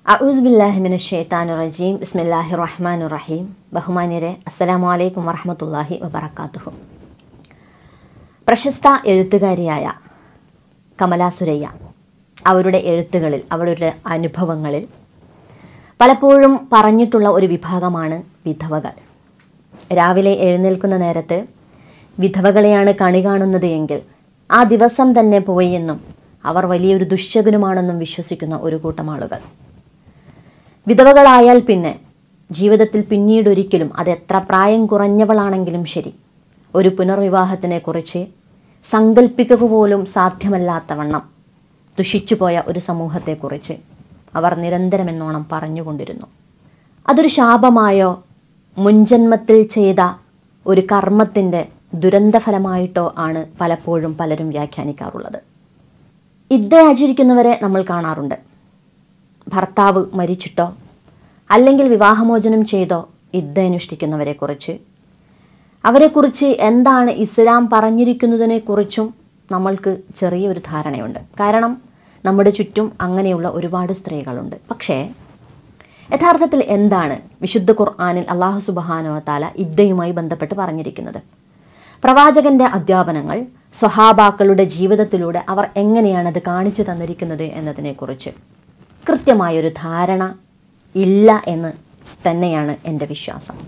അഊദ്ബില്ലാഹിമിന് ഷെയ്ത്താനു റജീം ബിസ്മില്ലാഹി റഹ്മാനു റഹീം ബഹുമാന്യരെ അസ്സലാമു അലൈക്കും വറഹമത്തല്ലാഹി വബർക്കാത്തുഹു പ്രശസ്ത എഴുത്തുകാരിയായ കമലാ സുരയ്യ അവരുടെ എഴുത്തുകളിൽ അവരുടെ അനുഭവങ്ങളിൽ പലപ്പോഴും പറഞ്ഞിട്ടുള്ള ഒരു വിഭാഗമാണ് വിധവകൾ രാവിലെ എഴുന്നേൽക്കുന്ന നേരത്ത് വിധവകളെയാണ് കണി കാണുന്നത് എങ്കിൽ ആ ദിവസം തന്നെ പോയി എന്നും അവർ വലിയൊരു ദുശ്ശകുനുമാണെന്നും വിശ്വസിക്കുന്ന ഒരു കൂട്ടം ആളുകൾ വിധവകളായാൽ പിന്നെ ജീവിതത്തിൽ പിന്നീടൊരിക്കലും അത് എത്ര പ്രായം കുറഞ്ഞവളാണെങ്കിലും ശരി ഒരു പുനർവിവാഹത്തിനെ കുറിച്ച് സങ്കല്പിക്കുക പോലും സാധ്യമല്ലാത്തവണ്ണം ദുഷിച്ചുപോയ ഒരു സമൂഹത്തെക്കുറിച്ച് അവർ നിരന്തരമെന്നോണം പറഞ്ഞുകൊണ്ടിരുന്നു അതൊരു ശാപമായോ മുൻജന്മത്തിൽ ചെയ്ത ഒരു കർമ്മത്തിൻ്റെ ദുരന്തഫലമായിട്ടോ ആണ് പലപ്പോഴും പലരും വ്യാഖ്യാനിക്കാറുള്ളത് ഇദ്ദ ആചരിക്കുന്നവരെ നമ്മൾ കാണാറുണ്ട് ഭർത്താവ് മരിച്ചിട്ടോ അല്ലെങ്കിൽ വിവാഹമോചനം ചെയ്തോ ഇദ്ദ അനുഷ്ഠിക്കുന്നവരെക്കുറിച്ച് അവരെക്കുറിച്ച് എന്താണ് ഇസ്ലാം പറഞ്ഞിരിക്കുന്നതിനെക്കുറിച്ചും നമ്മൾക്ക് ചെറിയൊരു ധാരണയുണ്ട് കാരണം നമ്മുടെ ചുറ്റും അങ്ങനെയുള്ള ഒരുപാട് സ്ത്രീകളുണ്ട് പക്ഷേ യഥാർത്ഥത്തിൽ എന്താണ് വിശുദ്ധ ഖുർആാനിൽ അള്ളാഹു സുബഹാനോ താല ഇദ്ദയുമായി ബന്ധപ്പെട്ട് പറഞ്ഞിരിക്കുന്നത് പ്രവാചകന്റെ അധ്യാപനങ്ങൾ സ്വഹാബാക്കളുടെ ജീവിതത്തിലൂടെ അവർ എങ്ങനെയാണ് അത് കാണിച്ചു തന്നിരിക്കുന്നത് എന്നതിനെക്കുറിച്ച് കൃത്യമായൊരു ധാരണ ഇല്ല എന്ന് തന്നെയാണ് എൻ്റെ വിശ്വാസം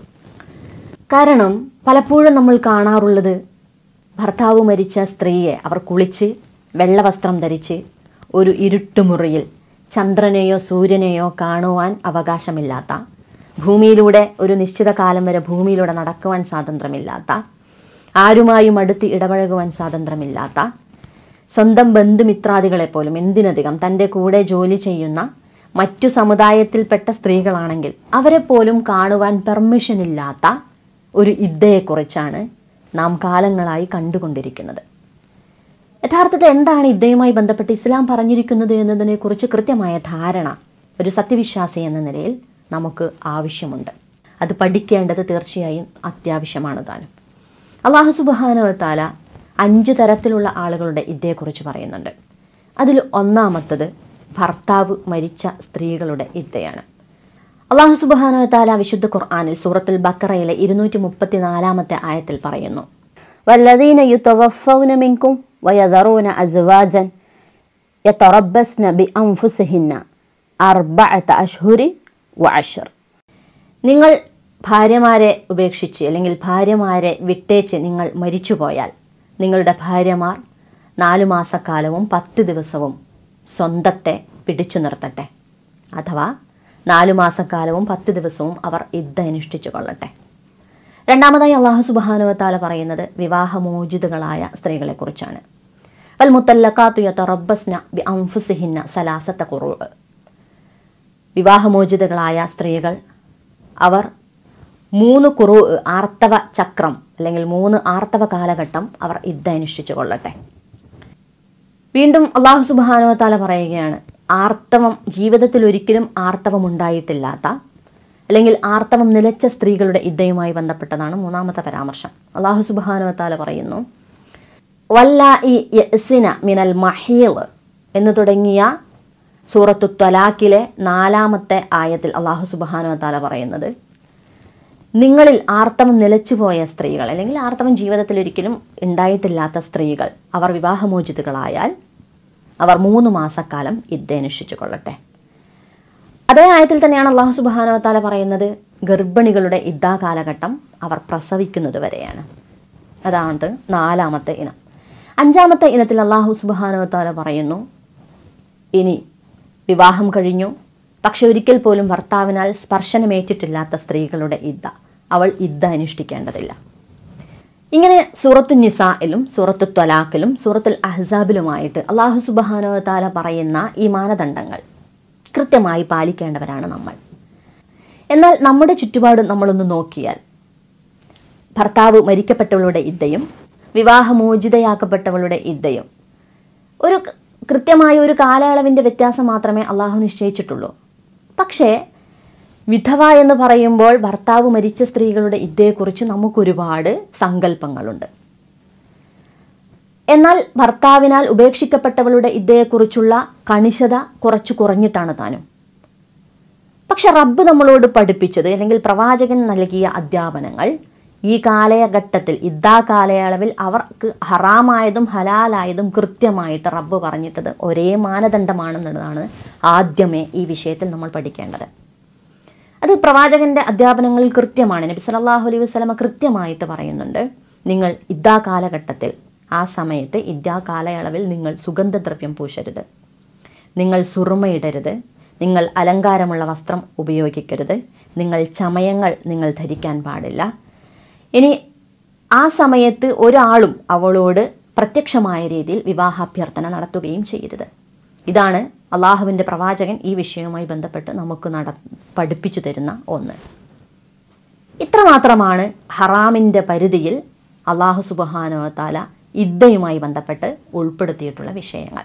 കാരണം പലപ്പോഴും നമ്മൾ കാണാറുള്ളത് ഭർത്താവ് മരിച്ച സ്ത്രീയെ അവർ കുളിച്ച് വെള്ളവസ്ത്രം ധരിച്ച് ഒരു ഇരുട്ടുമുറിയിൽ ചന്ദ്രനെയോ സൂര്യനെയോ കാണുവാൻ അവകാശമില്ലാത്ത ഭൂമിയിലൂടെ ഒരു നിശ്ചിത കാലം വരെ ഭൂമിയിലൂടെ നടക്കുവാൻ സ്വാതന്ത്ര്യമില്ലാത്ത ആരുമായും അടുത്ത് ഇടപഴകുവാൻ സ്വാതന്ത്ര്യമില്ലാത്ത സ്വന്തം ബന്ധുമിത്രാദികളെ പോലും എന്തിനധികം തൻ്റെ കൂടെ ജോലി ചെയ്യുന്ന മറ്റു സമുദായത്തിൽപ്പെട്ട സ്ത്രീകളാണെങ്കിൽ അവരെ പോലും കാണുവാൻ പെർമിഷൻ ഇല്ലാത്ത ഒരു ഇദ്ദയെക്കുറിച്ചാണ് നാം കാലങ്ങളായി കണ്ടുകൊണ്ടിരിക്കുന്നത് യഥാർത്ഥത്തിൽ എന്താണ് ഇദ്ദയുമായി ബന്ധപ്പെട്ട് ഇസ്ലാം പറഞ്ഞിരിക്കുന്നത് എന്നതിനെക്കുറിച്ച് കൃത്യമായ ധാരണ ഒരു സത്യവിശ്വാസി എന്ന നിലയിൽ നമുക്ക് ആവശ്യമുണ്ട് അത് പഠിക്കേണ്ടത് തീർച്ചയായും അത്യാവശ്യമാണ് താനും അള്ളാഹു സുബാനുവത്താല അഞ്ച് തരത്തിലുള്ള ആളുകളുടെ ഇദ്ദയെക്കുറിച്ച് പറയുന്നുണ്ട് അതിൽ ഒന്നാമത്തത് ഭർത്താവ് മരിച്ച സ്ത്രീകളുടെ ഇദ്ദയാണ് അള്ളാഹു സുബാനുവത്താല വിശുദ്ധ ഖുർആാനിൽ സൂറത്തുൽ ബക്കറയിലെ ഇരുന്നൂറ്റി മുപ്പത്തിനാലാമത്തെ ആയത്തിൽ പറയുന്നു വല്ലദീന യുത്തവഫൗന മിൻകും വയദറൂന അസ്വാജൻ യതറബ്ബസ്ന ബി അൻഫുസിഹിന്ന അർബഅത അഷ്ഹുരി വഅശ്ർ നിങ്ങൾ ഭാര്യമാരെ ഉപേക്ഷിച്ച് അല്ലെങ്കിൽ ഭാര്യമാരെ വിട്ടേച്ച് നിങ്ങൾ മരിച്ചുപോയാൽ നിങ്ങളുടെ ഭാര്യമാർ നാലു മാസക്കാലവും പത്ത് ദിവസവും സ്വന്തത്തെ പിടിച്ചു നിർത്തട്ടെ അഥവാ നാലു മാസക്കാലവും പത്ത് ദിവസവും അവർ യുദ്ധ അനുഷ്ഠിച്ചു കൊള്ളട്ടെ രണ്ടാമതായി അള്ളാഹു സുബാനുവത്താല പറയുന്നത് വിവാഹമോചിതകളായ സ്ത്രീകളെക്കുറിച്ചാണ് വൽ മുത്തല്ലക്കാത്തു യത്തറബസ്ന ബി അംഫുസിഹിന്ന സലാസത്ത കുറു വിവാഹമോചിതകളായ സ്ത്രീകൾ അവർ മൂന്ന് കുറു ആർത്തവ ചക്രം അല്ലെങ്കിൽ മൂന്ന് ആർത്തവ കാലഘട്ടം അവർ യുദ്ധ അനുഷ്ഠിച്ചു കൊള്ളട്ടെ വീണ്ടും അള്ളാഹു സുബാനുവത്താല പറയുകയാണ് ആർത്തവം ജീവിതത്തിൽ ഒരിക്കലും ആർത്തവം ഉണ്ടായിട്ടില്ലാത്ത അല്ലെങ്കിൽ ആർത്തവം നിലച്ച സ്ത്രീകളുടെ ഇദ്ദയുമായി ബന്ധപ്പെട്ടതാണ് മൂന്നാമത്തെ പരാമർശം അള്ളാഹു സുബാനുവത്താല പറയുന്നു വല്ല ഈ യസിന മിനൽ മഹീൽ എന്ന് തുടങ്ങിയ സൂറത്തു ത്വലാക്കിലെ നാലാമത്തെ ആയത്തിൽ അള്ളാഹു സുബാനുവത്താല പറയുന്നത് നിങ്ങളിൽ ആർത്തവം നിലച്ചുപോയ സ്ത്രീകൾ അല്ലെങ്കിൽ ആർത്തവം ജീവിതത്തിൽ ഒരിക്കലും ഉണ്ടായിട്ടില്ലാത്ത സ്ത്രീകൾ അവർ വിവാഹമോചിതകളായാൽ അവർ മൂന്ന് മാസക്കാലം ഇദ്ദനുഷ്ഠിച്ചു കൊള്ളട്ടെ അതേ ആയത്തിൽ തന്നെയാണ് അള്ളാഹു സുബാനവത്താല പറയുന്നത് ഗർഭിണികളുടെ ഇദ്ദാ കാലഘട്ടം അവർ പ്രസവിക്കുന്നത് വരെയാണ് അതാണ് നാലാമത്തെ ഇനം അഞ്ചാമത്തെ ഇനത്തിൽ അള്ളാഹു സുബാനവത്താല പറയുന്നു ഇനി വിവാഹം കഴിഞ്ഞു പക്ഷെ ഒരിക്കൽ പോലും ഭർത്താവിനാൽ സ്പർശനമേറ്റിട്ടില്ലാത്ത സ്ത്രീകളുടെ ഇദ്ദ അവൾ ഇദ്ദ അനുഷ്ഠിക്കേണ്ടതില്ല ഇങ്ങനെ സൂറത്തു നിസായിലും സൂറത്തു ത്വലാഖിലും സൂറത്തുൽ അഹ്സാബിലുമായിട്ട് അള്ളാഹു സുബാനോ താല പറയുന്ന ഈ മാനദണ്ഡങ്ങൾ കൃത്യമായി പാലിക്കേണ്ടവരാണ് നമ്മൾ എന്നാൽ നമ്മുടെ ചുറ്റുപാട് നമ്മളൊന്ന് നോക്കിയാൽ ഭർത്താവ് മരിക്കപ്പെട്ടവളുടെ ഇദ്ദയും വിവാഹമോചിതയാക്കപ്പെട്ടവളുടെ ഇദ്ദയും ഒരു കൃത്യമായ ഒരു കാലയളവിൻ്റെ വ്യത്യാസം മാത്രമേ അള്ളാഹു നിശ്ചയിച്ചിട്ടുള്ളൂ പക്ഷേ വിധവ എന്ന് പറയുമ്പോൾ ഭർത്താവ് മരിച്ച സ്ത്രീകളുടെ ഇദ്ദയെക്കുറിച്ച് നമുക്കൊരുപാട് സങ്കല്പങ്ങളുണ്ട് എന്നാൽ ഭർത്താവിനാൽ ഉപേക്ഷിക്കപ്പെട്ടവളുടെ ഇദ്ദയെക്കുറിച്ചുള്ള കണിശത കുറച്ച് കുറഞ്ഞിട്ടാണ് താനും പക്ഷെ റബ്ബ് നമ്മളോട് പഠിപ്പിച്ചത് അല്ലെങ്കിൽ പ്രവാചകൻ നൽകിയ അധ്യാപനങ്ങൾ ഈ കാലഘട്ടത്തിൽ ഇദ്ദാ കാലയളവിൽ അവർക്ക് ഹറാമായതും ഹലാലായതും കൃത്യമായിട്ട് റബ്ബ് പറഞ്ഞിട്ടത് ഒരേ മാനദണ്ഡമാണെന്നുള്ളതാണ് ആദ്യമേ ഈ വിഷയത്തിൽ നമ്മൾ പഠിക്കേണ്ടത് അത് പ്രവാചകന്റെ അധ്യാപനങ്ങളിൽ കൃത്യമാണ് നബി സല്ലല്ലാഹു അലൈഹി വസല്ലമ കൃത്യമായിട്ട് പറയുന്നുണ്ട് നിങ്ങൾ ഇദ്ദാ കാലഘട്ടത്തിൽ ആ സമയത്ത് ഇദ്ദാ കാലയളവിൽ നിങ്ങൾ സുഗന്ധദ്രവ്യം പൂശരുത് നിങ്ങൾ സുറുമയിടരുത് നിങ്ങൾ അലങ്കാരമുള്ള വസ്ത്രം ഉപയോഗിക്കരുത് നിങ്ങൾ ചമയങ്ങൾ നിങ്ങൾ ധരിക്കാൻ പാടില്ല ഇനി ആ സമയത്ത് ഒരാളും അവളോട് പ്രത്യക്ഷമായ രീതിയിൽ വിവാഹാഭ്യർത്ഥന നടത്തുകയും ചെയ്യരുത് ഇതാണ് അള്ളാഹുവിൻ്റെ പ്രവാചകൻ ഈ വിഷയവുമായി ബന്ധപ്പെട്ട് നമുക്ക് നട പഠിപ്പിച്ചു തരുന്ന ഒന്ന് ഇത്രമാത്രമാണ് ഹറാമിൻ്റെ പരിധിയിൽ അള്ളാഹു സുബഹാനുവത്താല ഇദ്ദയുമായി ബന്ധപ്പെട്ട് ഉൾപ്പെടുത്തിയിട്ടുള്ള വിഷയങ്ങൾ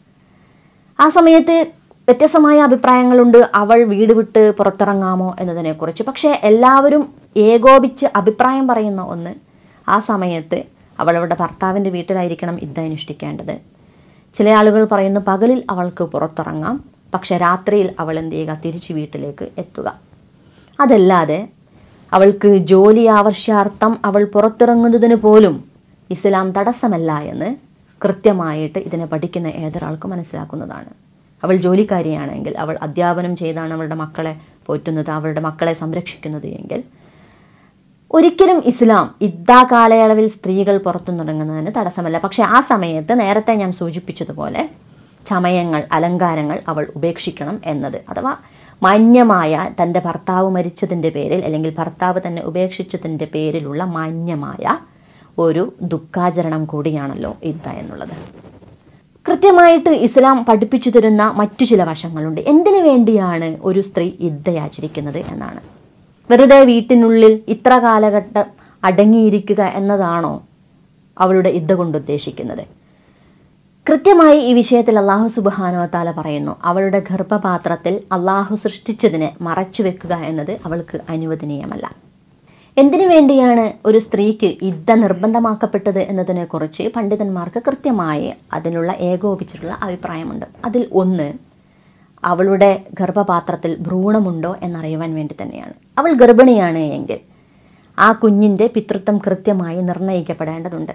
ആ സമയത്ത് വ്യത്യസ്തമായ അഭിപ്രായങ്ങളുണ്ട് അവൾ വീട് വിട്ട് പുറത്തിറങ്ങാമോ എന്നതിനെക്കുറിച്ച് പക്ഷേ എല്ലാവരും ഏകോപിച്ച് അഭിപ്രായം പറയുന്ന ഒന്ന് ആ സമയത്ത് അവൾ അവളുടെ ഭർത്താവിൻ്റെ വീട്ടിലായിരിക്കണം ഇദ്ദ അനുഷ്ഠിക്കേണ്ടത് ചില ആളുകൾ പറയുന്നു പകലിൽ അവൾക്ക് പുറത്തിറങ്ങാം പക്ഷെ രാത്രിയിൽ അവൾ എന്ത് ചെയ്യുക തിരിച്ച് വീട്ടിലേക്ക് എത്തുക അതല്ലാതെ അവൾക്ക് ജോലി ആവശ്യാർത്ഥം അവൾ പുറത്തിറങ്ങുന്നതിന് പോലും ഇസ്ലാം തടസ്സമല്ല എന്ന് കൃത്യമായിട്ട് ഇതിനെ പഠിക്കുന്ന ഏതൊരാൾക്ക് മനസ്സിലാക്കുന്നതാണ് അവൾ ജോലിക്കാരിയാണെങ്കിൽ അവൾ അധ്യാപനം ചെയ്താണ് അവളുടെ മക്കളെ പോറ്റുന്നത് അവളുടെ മക്കളെ സംരക്ഷിക്കുന്നത് എങ്കിൽ ഒരിക്കലും ഇസ്ലാം ഇദ്ദാ കാലയളവിൽ സ്ത്രീകൾ പുറത്തു തുടങ്ങുന്നതിന് തടസ്സമല്ല പക്ഷേ ആ സമയത്ത് നേരത്തെ ഞാൻ സൂചിപ്പിച്ചതുപോലെ ചമയങ്ങൾ അലങ്കാരങ്ങൾ അവൾ ഉപേക്ഷിക്കണം എന്നത് അഥവാ മാന്യമായ തൻ്റെ ഭർത്താവ് മരിച്ചതിൻ്റെ പേരിൽ അല്ലെങ്കിൽ ഭർത്താവ് തന്നെ ഉപേക്ഷിച്ചതിൻ്റെ പേരിലുള്ള മാന്യമായ ഒരു ദുഃഖാചരണം കൂടിയാണല്ലോ ഇദ്ദ എന്നുള്ളത് കൃത്യമായിട്ട് ഇസ്ലാം പഠിപ്പിച്ചു തരുന്ന മറ്റു ചില വശങ്ങളുണ്ട് എന്തിനു വേണ്ടിയാണ് ഒരു സ്ത്രീ ഇദ്ദയാചരിക്കുന്നത് എന്നാണ് വെറുതെ വീട്ടിനുള്ളിൽ ഇത്ര കാലഘട്ടം അടങ്ങിയിരിക്കുക എന്നതാണോ അവളുടെ ഇദ്ദ കൊണ്ട് ഉദ്ദേശിക്കുന്നത് കൃത്യമായി ഈ വിഷയത്തിൽ അള്ളാഹു സുബാനോ താല പറയുന്നു അവളുടെ ഗർഭപാത്രത്തിൽ അള്ളാഹു സൃഷ്ടിച്ചതിനെ മറച്ചു വെക്കുക എന്നത് അവൾക്ക് അനുവദനീയമല്ല എന്തിനു വേണ്ടിയാണ് ഒരു സ്ത്രീക്ക് ഇദ്ദ നിർബന്ധമാക്കപ്പെട്ടത് എന്നതിനെക്കുറിച്ച് പണ്ഡിതന്മാർക്ക് കൃത്യമായി അതിനുള്ള ഏകോപിച്ചിട്ടുള്ള അഭിപ്രായമുണ്ട് അതിൽ ഒന്ന് അവളുടെ ഗർഭപാത്രത്തിൽ ഭ്രൂണമുണ്ടോ എന്നറിയുവാൻ വേണ്ടി തന്നെയാണ് അവൾ ഗർഭിണിയാണ് എങ്കിൽ ആ കുഞ്ഞിൻ്റെ പിതൃത്വം കൃത്യമായി നിർണ്ണയിക്കപ്പെടേണ്ടതുണ്ട്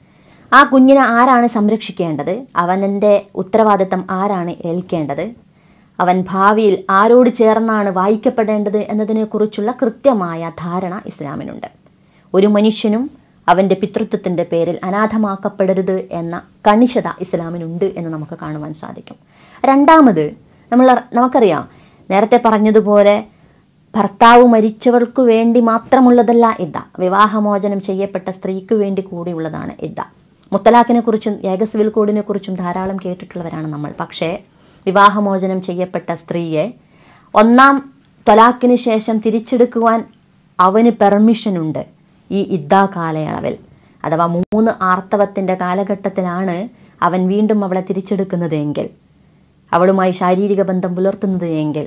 ആ കുഞ്ഞിനെ ആരാണ് സംരക്ഷിക്കേണ്ടത് അവൻ്റെ ഉത്തരവാദിത്തം ആരാണ് ഏൽക്കേണ്ടത് അവൻ ഭാവിയിൽ ആരോട് ചേർന്നാണ് വായിക്കപ്പെടേണ്ടത് എന്നതിനെക്കുറിച്ചുള്ള കൃത്യമായ ധാരണ ഇസ്ലാമിനുണ്ട് ഒരു മനുഷ്യനും അവൻ്റെ പിതൃത്വത്തിൻ്റെ പേരിൽ അനാഥമാക്കപ്പെടരുത് എന്ന കണിശത ഇസ്ലാമിനുണ്ട് എന്ന് നമുക്ക് കാണുവാൻ സാധിക്കും രണ്ടാമത് നമ്മൾ നമുക്കറിയാം നേരത്തെ പറഞ്ഞതുപോലെ ഭർത്താവ് മരിച്ചവർക്ക് വേണ്ടി മാത്രമുള്ളതല്ല ഇദ്ദ വിവാഹമോചനം ചെയ്യപ്പെട്ട സ്ത്രീക്ക് വേണ്ടി കൂടിയുള്ളതാണ് ഇദ്ദ മുത്തലാഖിനെ കുറിച്ചും ഏകസിവിൽ കോഡിനെ കുറിച്ചും ധാരാളം കേട്ടിട്ടുള്ളവരാണ് നമ്മൾ പക്ഷേ വിവാഹമോചനം ചെയ്യപ്പെട്ട സ്ത്രീയെ ഒന്നാം തൊലാഖിന് ശേഷം തിരിച്ചെടുക്കുവാൻ അവന് പെർമിഷനുണ്ട് ഈ ഇദ്ദാ കാലയളവിൽ അഥവാ മൂന്ന് ആർത്തവത്തിൻ്റെ കാലഘട്ടത്തിലാണ് അവൻ വീണ്ടും അവളെ തിരിച്ചെടുക്കുന്നത് എങ്കിൽ അവളുമായി ശാരീരിക ബന്ധം പുലർത്തുന്നത് എങ്കിൽ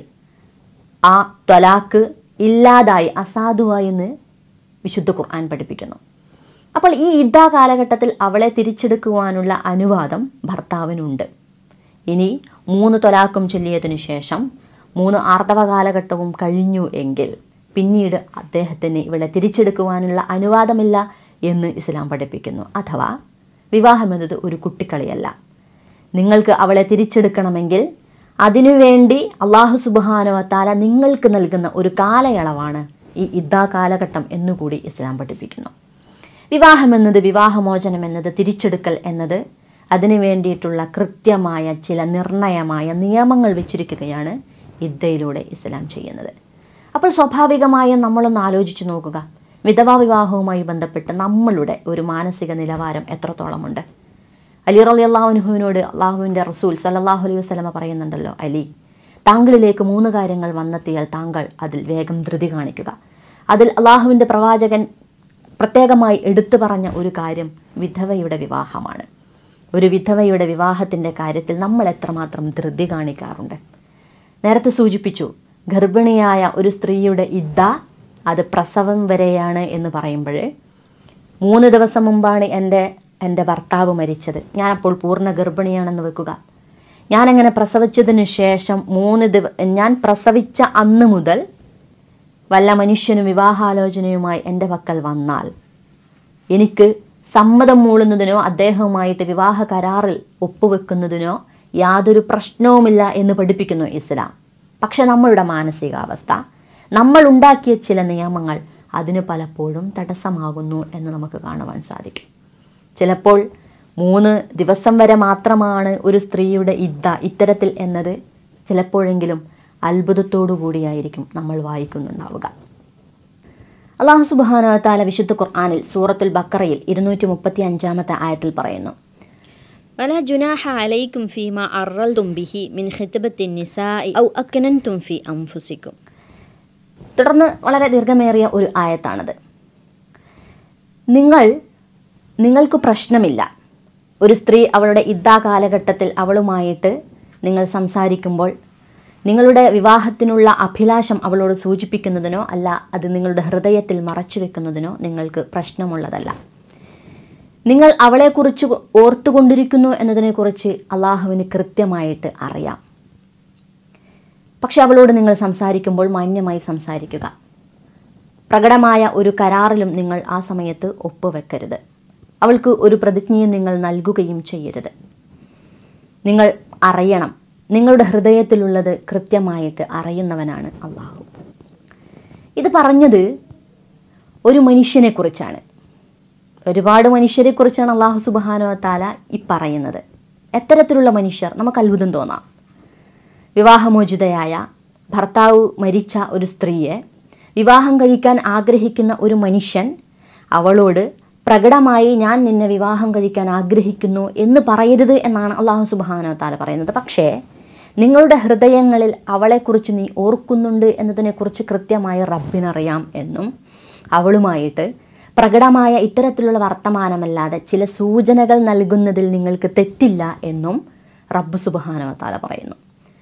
ആ ത്വലാക്ക് ഇല്ലാതായി അസാധുവായി എന്ന് വിശുദ്ധ ഖുർആൻ പഠിപ്പിക്കുന്നു അപ്പോൾ ഈ ഇദ്ദാ കാലഘട്ടത്തിൽ അവളെ തിരിച്ചെടുക്കുവാനുള്ള അനുവാദം ഭർത്താവിനുണ്ട് ഇനി മൂന്ന് തൊലാക്കും ചൊല്ലിയതിനു ശേഷം മൂന്ന് ആർത്തവ കാലഘട്ടവും കഴിഞ്ഞു എങ്കിൽ പിന്നീട് അദ്ദേഹത്തിന് ഇവളെ തിരിച്ചെടുക്കുവാനുള്ള അനുവാദമില്ല എന്ന് ഇസ്ലാം പഠിപ്പിക്കുന്നു അഥവാ വിവാഹമെന്നത് ഒരു കുട്ടിക്കളിയല്ല നിങ്ങൾക്ക് അവളെ തിരിച്ചെടുക്കണമെങ്കിൽ അതിനുവേണ്ടി അള്ളാഹു സുബാനോ താല നിങ്ങൾക്ക് നൽകുന്ന ഒരു കാലയളവാണ് ഈ ഇദ്ദാ കാലഘട്ടം എന്നുകൂടി ഇസ്ലാം പഠിപ്പിക്കുന്നു വിവാഹം എന്നത് വിവാഹമോചനം എന്നത് തിരിച്ചെടുക്കൽ എന്നത് അതിനു വേണ്ടിയിട്ടുള്ള കൃത്യമായ ചില നിർണയമായ നിയമങ്ങൾ വെച്ചിരിക്കുകയാണ് ഇദ്ദയിലൂടെ ഇസ്ലാം ചെയ്യുന്നത് അപ്പോൾ സ്വാഭാവികമായും നമ്മളൊന്ന് ആലോചിച്ച് നോക്കുക വിധവാ വിവാഹവുമായി ബന്ധപ്പെട്ട് നമ്മളുടെ ഒരു മാനസിക നിലവാരം എത്രത്തോളമുണ്ട് അലി റലി അള്ളാഹുനുഹുവിനോട് അള്ളാഹുവിൻ്റെ റസൂൽ സല്ലാഹു അലൈഹി വസ്ലമ പറയുന്നുണ്ടല്ലോ അലി താങ്കളിലേക്ക് മൂന്ന് കാര്യങ്ങൾ വന്നെത്തിയാൽ താങ്കൾ അതിൽ വേഗം ധൃതി കാണിക്കുക അതിൽ അള്ളാഹുവിൻ്റെ പ്രവാചകൻ പ്രത്യേകമായി എടുത്തു പറഞ്ഞ ഒരു കാര്യം വിധവയുടെ വിവാഹമാണ് ഒരു വിധവയുടെ വിവാഹത്തിൻ്റെ കാര്യത്തിൽ നമ്മൾ എത്രമാത്രം ധൃതി കാണിക്കാറുണ്ട് നേരത്തെ സൂചിപ്പിച്ചു ഗർഭിണിയായ ഒരു സ്ത്രീയുടെ ഇദ്ദ അത് പ്രസവം വരെയാണ് എന്ന് പറയുമ്പോൾ മൂന്ന് ദിവസം മുമ്പാണ് എൻ്റെ എൻ്റെ ഭർത്താവ് മരിച്ചത് ഞാനപ്പോൾ പൂർണ്ണ ഗർഭിണിയാണെന്ന് വെക്കുക ഞാനങ്ങനെ പ്രസവിച്ചതിന് ശേഷം മൂന്ന് ദിവ ഞാൻ പ്രസവിച്ച അന്ന് മുതൽ വല്ല മനുഷ്യനും വിവാഹാലോചനയുമായി എൻ്റെ പക്കൽ വന്നാൽ എനിക്ക് സമ്മതം മൂളുന്നതിനോ അദ്ദേഹവുമായിട്ട് വിവാഹ കരാറിൽ ഒപ്പുവെക്കുന്നതിനോ യാതൊരു പ്രശ്നവുമില്ല എന്ന് പഠിപ്പിക്കുന്നു ഇസ്ലാം പക്ഷെ നമ്മളുടെ മാനസികാവസ്ഥ നമ്മൾ ഉണ്ടാക്കിയ ചില നിയമങ്ങൾ അതിന് പലപ്പോഴും തടസ്സമാകുന്നു എന്ന് നമുക്ക് കാണുവാൻ സാധിക്കും ചിലപ്പോൾ മൂന്ന് ദിവസം വരെ മാത്രമാണ് ഒരു സ്ത്രീയുടെ ഇദ്ദ ഇത്തരത്തിൽ എന്നത് ചിലപ്പോഴെങ്കിലും അത്ഭുതത്തോടു കൂടിയായിരിക്കും നമ്മൾ വായിക്കുന്നുണ്ടാവുക അള്ളാഹു സുബാന താല വിശുദ്ധ ഖുർആാനിൽ സൂറത്തുൽ ബക്കറയിൽ ഇരുന്നൂറ്റി മുപ്പത്തി അഞ്ചാമത്തെ ആയത്തിൽ പറയുന്നു ولا جناح عليكم فيما عرضتم به من خطبة النساء أو أكننتم في أنفسكم തുടർന്ന് വളരെ ദീർഘമേറിയ ഒരു ആയത്താണത് നിങ്ങൾ നിങ്ങൾക്ക് പ്രശ്നമില്ല ഒരു സ്ത്രീ അവളുടെ ഇദ്ദാ കാലഘട്ടത്തിൽ അവളുമായിട്ട് നിങ്ങൾ സംസാരിക്കുമ്പോൾ നിങ്ങളുടെ വിവാഹത്തിനുള്ള അഭിലാഷം അവളോട് സൂചിപ്പിക്കുന്നതിനോ അല്ല അത് നിങ്ങളുടെ ഹൃദയത്തിൽ മറച്ചു വെക്കുന്നതിനോ നിങ്ങൾക്ക് പ്രശ്നമുള്ളതല്ല നിങ്ങൾ അവളെക്കുറിച്ച് ഓർത്തുകൊണ്ടിരിക്കുന്നു എന്നതിനെക്കുറിച്ച് അള്ളാഹുവിന് കൃത്യമായിട്ട് അറിയാം പക്ഷെ അവളോട് നിങ്ങൾ സംസാരിക്കുമ്പോൾ മാന്യമായി സംസാരിക്കുക പ്രകടമായ ഒരു കരാറിലും നിങ്ങൾ ആ സമയത്ത് ഒപ്പുവെക്കരുത് അവൾക്ക് ഒരു പ്രതിജ്ഞയും നിങ്ങൾ നൽകുകയും ചെയ്യരുത് നിങ്ങൾ അറിയണം നിങ്ങളുടെ ഹൃദയത്തിലുള്ളത് കൃത്യമായിട്ട് അറിയുന്നവനാണ് അള്ളാഹു ഇത് പറഞ്ഞത് ഒരു മനുഷ്യനെക്കുറിച്ചാണ് ഒരുപാട് മനുഷ്യരെക്കുറിച്ചാണ് അള്ളാഹു സുബാനോ താല ഈ പറയുന്നത് എത്തരത്തിലുള്ള മനുഷ്യർ നമുക്ക് അത്ഭുതം തോന്നാം വിവാഹമോചിതയായ ഭർത്താവ് മരിച്ച ഒരു സ്ത്രീയെ വിവാഹം കഴിക്കാൻ ആഗ്രഹിക്കുന്ന ഒരു മനുഷ്യൻ അവളോട് പ്രകടമായി ഞാൻ നിന്നെ വിവാഹം കഴിക്കാൻ ആഗ്രഹിക്കുന്നു എന്ന് പറയരുത് എന്നാണ് അള്ളാഹു സുബാന താല പറയുന്നത് പക്ഷേ നിങ്ങളുടെ ഹൃദയങ്ങളിൽ അവളെക്കുറിച്ച് നീ ഓർക്കുന്നുണ്ട് എന്നതിനെക്കുറിച്ച് കൃത്യമായി റബ്ബിനറിയാം എന്നും അവളുമായിട്ട് പ്രകടമായ ഇത്തരത്തിലുള്ള വർത്തമാനമല്ലാതെ ചില സൂചനകൾ നൽകുന്നതിൽ നിങ്ങൾക്ക് തെറ്റില്ല എന്നും റബ്ബ് സുബാന താല പറയുന്നു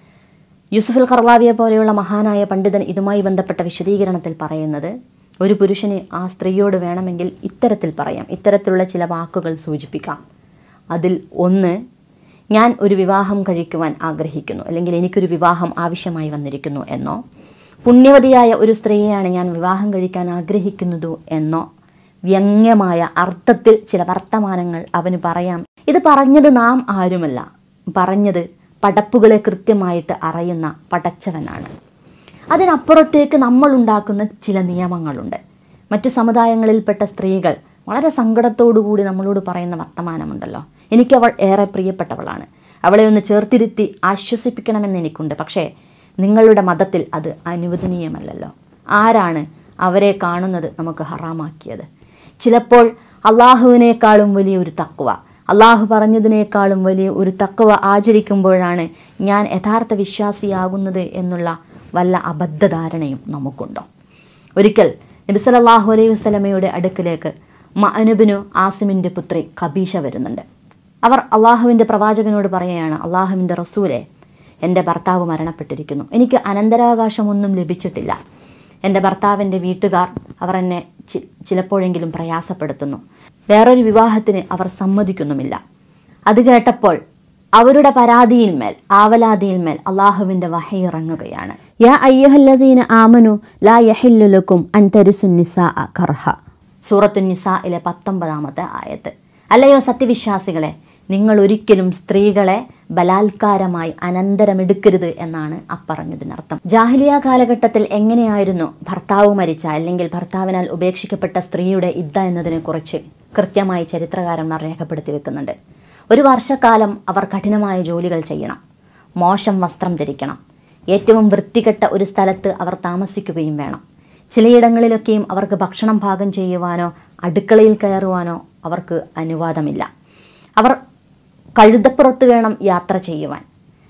യൂസുഫുൽ കർവാവിയെ പോലെയുള്ള മഹാനായ പണ്ഡിതൻ ഇതുമായി ബന്ധപ്പെട്ട വിശദീകരണത്തിൽ പറയുന്നത് ഒരു പുരുഷന് ആ സ്ത്രീയോട് വേണമെങ്കിൽ ഇത്തരത്തിൽ പറയാം ഇത്തരത്തിലുള്ള ചില വാക്കുകൾ സൂചിപ്പിക്കാം അതിൽ ഒന്ന് ഞാൻ ഒരു വിവാഹം കഴിക്കുവാൻ ആഗ്രഹിക്കുന്നു അല്ലെങ്കിൽ എനിക്കൊരു വിവാഹം ആവശ്യമായി വന്നിരിക്കുന്നു എന്നോ പുണ്യവതിയായ ഒരു സ്ത്രീയെയാണ് ഞാൻ വിവാഹം കഴിക്കാൻ ആഗ്രഹിക്കുന്നത് എന്നോ വ്യംഗ്യമായ അർത്ഥത്തിൽ ചില വർത്തമാനങ്ങൾ അവന് പറയാം ഇത് പറഞ്ഞത് നാം ആരുമല്ല പറഞ്ഞത് പടപ്പുകളെ കൃത്യമായിട്ട് അറിയുന്ന പടച്ചവനാണ് അതിനപ്പുറത്തേക്ക് നമ്മൾ ഉണ്ടാക്കുന്ന ചില നിയമങ്ങളുണ്ട് മറ്റു സമുദായങ്ങളിൽപ്പെട്ട സ്ത്രീകൾ വളരെ സങ്കടത്തോടുകൂടി നമ്മളോട് പറയുന്ന വർത്തമാനമുണ്ടല്ലോ എനിക്ക് അവൾ ഏറെ പ്രിയപ്പെട്ടവളാണ് അവളെ ഒന്ന് ചേർത്തിരുത്തി ആശ്വസിപ്പിക്കണമെന്ന് എനിക്കുണ്ട് പക്ഷേ നിങ്ങളുടെ മതത്തിൽ അത് അനുവദനീയമല്ലല്ലോ ആരാണ് അവരെ കാണുന്നത് നമുക്ക് ഹറാമാക്കിയത് ചിലപ്പോൾ അള്ളാഹുവിനേക്കാളും വലിയ ഒരു തക്കുവ അള്ളാഹു പറഞ്ഞതിനേക്കാളും വലിയ ഒരു തക്കവ ആചരിക്കുമ്പോഴാണ് ഞാൻ യഥാർത്ഥ വിശ്വാസിയാകുന്നത് എന്നുള്ള വല്ല അബദ്ധധാരണയും നമുക്കുണ്ടോ ഒരിക്കൽ നബി സല്ലല്ലാഹു അലൈഹി വസല്ലമയുടെ അടുക്കിലേക്ക് മഅനുബിനു ആസിമിൻ്റെ പുത്രി ഖബീഷ വരുന്നുണ്ട് അവർ അള്ളാഹുവിൻ്റെ പ്രവാചകനോട് പറയുകയാണ് അള്ളാഹുവിൻ്റെ റസൂലെ എൻ്റെ ഭർത്താവ് മരണപ്പെട്ടിരിക്കുന്നു എനിക്ക് അനന്തരാവകാശമൊന്നും ലഭിച്ചിട്ടില്ല എൻ്റെ ഭർത്താവിൻ്റെ വീട്ടുകാർ അവർ എന്നെ ചി- ചിലപ്പോഴെങ്കിലും പ്രയാസപ്പെടുത്തുന്നു വേറൊരു വിവാഹത്തിന് അവർ സമ്മതിക്കുന്നുമില്ല അത് കേട്ടപ്പോൾ അവരുടെ പരാതിയിന്മേൽ ആവലാതിയിന്മേൽ അള്ളാഹുവിൻ്റെ വഹ ഇറങ്ങുകയാണ് യാ അയ്യഹല്ലദീന ആമനു ലാ യഹില്ലു ലക്കും അൻ തരിസു നിസാഅ കർഹ സൂറത്തു നിസായിലെ പത്തൊമ്പതാമത്തെ ആയത്ത് അല്ലയോ സത്യവിശ്വാസികളെ നിങ്ങൾ ഒരിക്കലും സ്ത്രീകളെ ബലാത്കാരമായി അനന്തരമെടുക്കരുത് എന്നാണ് അപ്പറഞ്ഞതിനർത്ഥം ജാഹിലിയ കാലഘട്ടത്തിൽ എങ്ങനെയായിരുന്നു ഭർത്താവ് മരിച്ച അല്ലെങ്കിൽ ഭർത്താവിനാൽ ഉപേക്ഷിക്കപ്പെട്ട സ്ത്രീയുടെ ഇദ്ദ എന്നതിനെക്കുറിച്ച് കൃത്യമായി ചരിത്രകാരന്മാർ രേഖപ്പെടുത്തി വെക്കുന്നുണ്ട് ഒരു വർഷക്കാലം അവർ കഠിനമായ ജോലികൾ ചെയ്യണം മോശം വസ്ത്രം ധരിക്കണം ഏറ്റവും വൃത്തികെട്ട ഒരു സ്ഥലത്ത് അവർ താമസിക്കുകയും വേണം ചിലയിടങ്ങളിലൊക്കെയും അവർക്ക് ഭക്ഷണം പാകം ചെയ്യുവാനോ അടുക്കളയിൽ കയറുവാനോ അവർക്ക് അനുവാദമില്ല അവർ കഴുതപ്പുറത്ത് വേണം യാത്ര ചെയ്യുവാൻ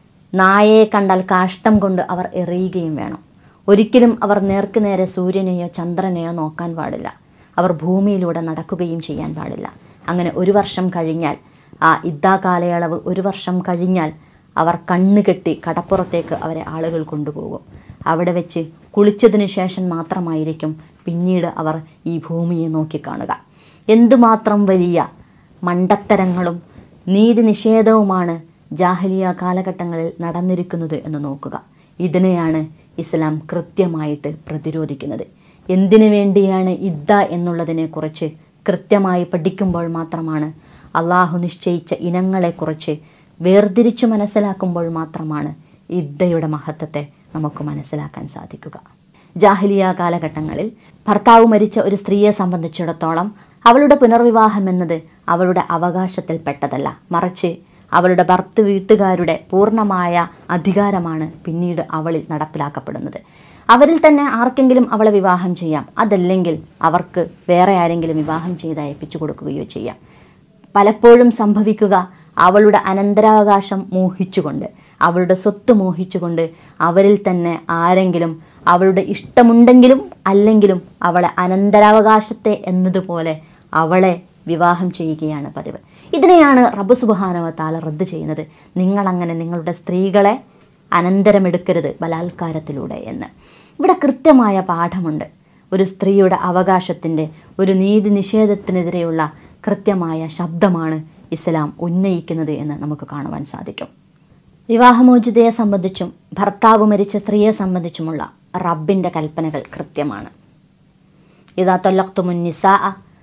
നായയെ കണ്ടാൽ കാഷ്ടം കൊണ്ട് അവർ എറിയുകയും വേണം ഒരിക്കലും അവർ നേർക്ക് നേരെ സൂര്യനെയോ ചന്ദ്രനെയോ നോക്കാൻ പാടില്ല അവർ ഭൂമിയിലൂടെ നടക്കുകയും ചെയ്യാൻ പാടില്ല അങ്ങനെ ഒരു വർഷം കഴിഞ്ഞാൽ ആ ഇദ്ദാ കാലയളവ് ഒരു വർഷം കഴിഞ്ഞാൽ അവർ കണ്ണുകെട്ടി കടപ്പുറത്തേക്ക് അവരെ ആളുകൾ കൊണ്ടുപോകും അവിടെ വെച്ച് കുളിച്ചതിന് ശേഷം മാത്രമായിരിക്കും പിന്നീട് അവർ ഈ ഭൂമിയെ നോക്കിക്കാണുക എന്തുമാത്രം വലിയ മണ്ടത്തരങ്ങളും നീതി നിഷേധവുമാണ് ജാഹലിയ കാലഘട്ടങ്ങളിൽ നടന്നിരിക്കുന്നത് എന്ന് നോക്കുക ഇതിനെയാണ് ഇസ്ലാം കൃത്യമായിട്ട് പ്രതിരോധിക്കുന്നത് എന്തിനു വേണ്ടിയാണ് ഇദ്ദ എന്നുള്ളതിനെക്കുറിച്ച് കൃത്യമായി പഠിക്കുമ്പോൾ മാത്രമാണ് അള്ളാഹു നിശ്ചയിച്ച ഇനങ്ങളെക്കുറിച്ച് വേർതിരിച്ചു മനസ്സിലാക്കുമ്പോൾ മാത്രമാണ് ഇദ്ദയുടെ മഹത്വത്തെ നമുക്ക് മനസ്സിലാക്കാൻ സാധിക്കുക ജാഹിലിയ കാലഘട്ടങ്ങളിൽ ഭർത്താവ് മരിച്ച ഒരു സ്ത്രീയെ സംബന്ധിച്ചിടത്തോളം അവളുടെ പുനർവിവാഹം എന്നത് അവളുടെ അവകാശത്തിൽപ്പെട്ടതല്ല മറിച്ച് അവളുടെ ഭർത്ത് വീട്ടുകാരുടെ പൂർണ്ണമായ അധികാരമാണ് പിന്നീട് അവളിൽ നടപ്പിലാക്കപ്പെടുന്നത് അവരിൽ തന്നെ ആർക്കെങ്കിലും അവളെ വിവാഹം ചെയ്യാം അതല്ലെങ്കിൽ അവർക്ക് വേറെ ആരെങ്കിലും വിവാഹം ചെയ്ത് അയപ്പിച്ചു കൊടുക്കുകയോ ചെയ്യാം പലപ്പോഴും സംഭവിക്കുക അവളുടെ അനന്തരാവകാശം മോഹിച്ചുകൊണ്ട് അവളുടെ സ്വത്ത് മോഹിച്ചുകൊണ്ട് അവരിൽ തന്നെ ആരെങ്കിലും അവളുടെ ഇഷ്ടമുണ്ടെങ്കിലും അല്ലെങ്കിലും അവളെ അനന്തരാവകാശത്തെ എന്നതുപോലെ അവളെ വിവാഹം ചെയ്യുകയാണ് പതിവ് ഇതിനെയാണ് റബ്ബ് സുബാനവ താല റദ്ദ് ചെയ്യുന്നത് നിങ്ങളങ്ങനെ നിങ്ങളുടെ സ്ത്രീകളെ അനന്തരമെടുക്കരുത് ബലാത്കാരത്തിലൂടെ എന്ന് ഇവിടെ കൃത്യമായ പാഠമുണ്ട് ഒരു സ്ത്രീയുടെ അവകാശത്തിൻ്റെ ഒരു നീതി നിഷേധത്തിനെതിരെയുള്ള കൃത്യമായ ശബ്ദമാണ് ഇസ്ലാം ഉന്നയിക്കുന്നത് എന്ന് നമുക്ക് കാണുവാൻ സാധിക്കും വിവാഹമോചിതയെ സംബന്ധിച്ചും ഭർത്താവ് മരിച്ച സ്ത്രീയെ സംബന്ധിച്ചുമുള്ള റബ്ബിൻ്റെ കൽപ്പനകൾ കൃത്യമാണ് ഇതാ തൊല്ലക്തുമുൻ നിസാ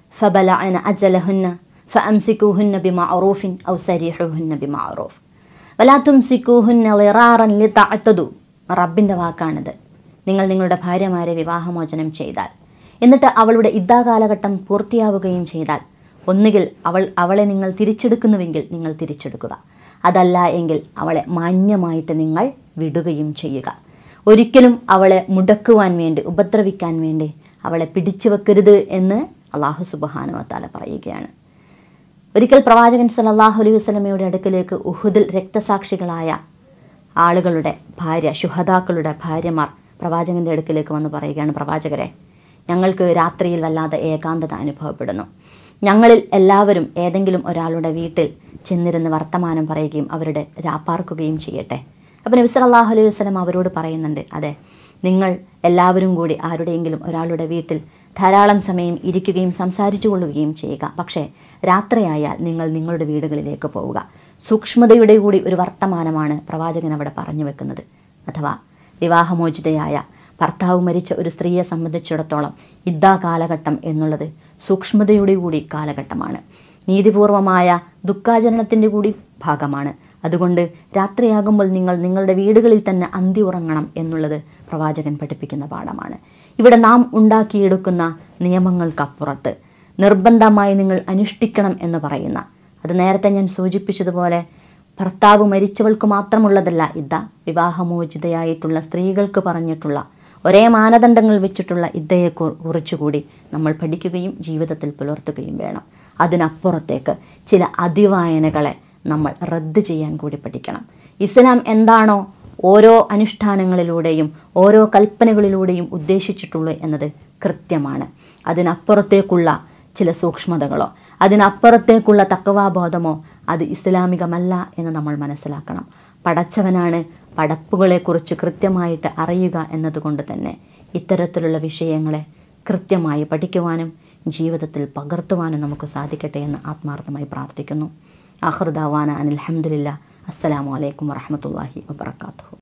ഫബലഅന അജലഹുന്ന ഫഅംസികൂഹുന്ന ബിമഅറൂഫിൻ ഔ സരീഹുഹുന്ന ബിമഅറൂഫ് വലാ തുംസികൂഹുന്ന ളിറാറൻ ലിതഅതദു റബ്ബിൻ്റെ വാക്കാണിത് നിങ്ങൾ നിങ്ങളുടെ ഭാര്യമാരെ വിവാഹമോചനം ചെയ്താൽ എന്നിട്ട് അവളുടെ ഇദ്ദാ കാലഘട്ടം പൂർത്തിയാവുകയും ചെയ്താൽ ഒന്നുകിൽ അവൾ അവളെ നിങ്ങൾ തിരിച്ചെടുക്കുന്നുവെങ്കിൽ നിങ്ങൾ തിരിച്ചെടുക്കുക അതല്ല എങ്കിൽ അവളെ മാന്യമായിട്ട് നിങ്ങൾ വിടുകയും ചെയ്യുക ഒരിക്കലും അവളെ മുടക്കുവാൻ വേണ്ടി ഉപദ്രവിക്കാൻ വേണ്ടി അവളെ പിടിച്ചു വെക്കരുത് എന്ന് അള്ളാഹു സുബാനുവത്താല പറയുകയാണ് ഒരിക്കൽ പ്രവാചകൻ സല്ലല്ലാഹു അലൈഹി വസല്ലമയുടെ അടുക്കലേക്ക് ഉഹുദിൽ രക്തസാക്ഷികളായ ആളുകളുടെ ഭാര്യ ശുഹദാക്കളുടെ ഭാര്യമാർ പ്രവാചകന്റെ അടുക്കലേക്ക് വന്ന് പറയുകയാണ് പ്രവാചകരെ ഞങ്ങൾക്ക് രാത്രിയിൽ വല്ലാതെ ഏകാന്തത അനുഭവപ്പെടുന്നു ഞങ്ങളിൽ എല്ലാവരും ഏതെങ്കിലും ഒരാളുടെ വീട്ടിൽ ചെന്നിരുന്ന് വർത്തമാനം പറയുകയും അവരുടെ രാപ്പാർക്കുകയും ചെയ്യട്ടെ അപ്പോൾ നബി സല്ലല്ലാഹു അലൈഹി വസല്ലം അവരോട് പറയുന്നുണ്ട് അതെ നിങ്ങൾ എല്ലാവരും കൂടി ആരുടെയെങ്കിലും ഒരാളുടെ വീട്ടിൽ ധാരാളം സമയം ഇരിക്കുകയും സംസാരിച്ചു കൊള്ളുകയും ചെയ്യുക പക്ഷേ രാത്രിയായാൽ നിങ്ങൾ നിങ്ങളുടെ വീടുകളിലേക്ക് പോവുക സൂക്ഷ്മതയുടെ കൂടി ഒരു വർത്തമാനമാണ് പ്രവാചകൻ അവിടെ പറഞ്ഞു വെക്കുന്നത് അഥവാ വിവാഹമോചിതയായ ഭർത്താവ് മരിച്ച ഒരു സ്ത്രീയെ സംബന്ധിച്ചിടത്തോളം ഇദ്ദാ കാലഘട്ടം എന്നുള്ളത് സൂക്ഷ്മതയുടെ കൂടി കാലഘട്ടമാണ് നീതിപൂർവമായ ദുഃഖാചരണത്തിൻ്റെ കൂടി ഭാഗമാണ് അതുകൊണ്ട് രാത്രിയാകുമ്പോൾ നിങ്ങൾ നിങ്ങളുടെ വീടുകളിൽ തന്നെ അന്തി ഉറങ്ങണം എന്നുള്ളത് പ്രവാചകൻ പഠിപ്പിക്കുന്ന പാഠമാണ് ഇവിടെ നാം ഉണ്ടാക്കിയെടുക്കുന്ന നിയമങ്ങൾക്കപ്പുറത്ത് നിർബന്ധമായി നിങ്ങൾ അനുഷ്ഠിക്കണം എന്ന് പറയുന്ന അത് നേരത്തെ ഞാൻ സൂചിപ്പിച്ചതുപോലെ ഭർത്താവ് മരിച്ചവൾക്ക് മാത്രമുള്ളതല്ല ഇദ്ദ വിവാഹമോചിതയായിട്ടുള്ള സ്ത്രീകൾക്ക് പറഞ്ഞിട്ടുള്ള ഒരേ മാനദണ്ഡങ്ങൾ വെച്ചിട്ടുള്ള ഇദ്ദയെ കുറിച്ചുകൂടി നമ്മൾ പഠിക്കുകയും ജീവിതത്തിൽ പുലർത്തുകയും വേണം അതിനപ്പുറത്തേക്ക് ചില അതിവായനകളെ നമ്മൾ റദ്ദ് ചെയ്യാൻ കൂടി പഠിക്കണം ഇസ്ലാം എന്താണോ ഓരോ അനുഷ്ഠാനങ്ങളിലൂടെയും ഓരോ കൽപ്പനകളിലൂടെയും ഉദ്ദേശിച്ചിട്ടുള്ളൂ എന്നത് കൃത്യമാണ് അതിനപ്പുറത്തേക്കുള്ള ചില സൂക്ഷ്മതകളോ അതിനപ്പുറത്തേക്കുള്ള തക്കവാബോധമോ അത് ഇസ്ലാമികമല്ല എന്ന് നമ്മൾ മനസ്സിലാക്കണം പടച്ചവനാണ് പടപ്പുകളെക്കുറിച്ച് കൃത്യമായിട്ട് അറിയുക എന്നതുകൊണ്ട് തന്നെ ഇത്തരത്തിലുള്ള വിഷയങ്ങളെ കൃത്യമായി പഠിക്കുവാനും ജീവിതത്തിൽ പകർത്തുവാനും നമുക്ക് സാധിക്കട്ടെ എന്ന് ആത്മാർത്ഥമായി പ്രാർത്ഥിക്കുന്നു ആഹൃദാവാന അനിൽഹമുല്ല അസ്സലാമു അലൈക്കും വറഹമത്തല്ലാഹി വബർക്കാത്തു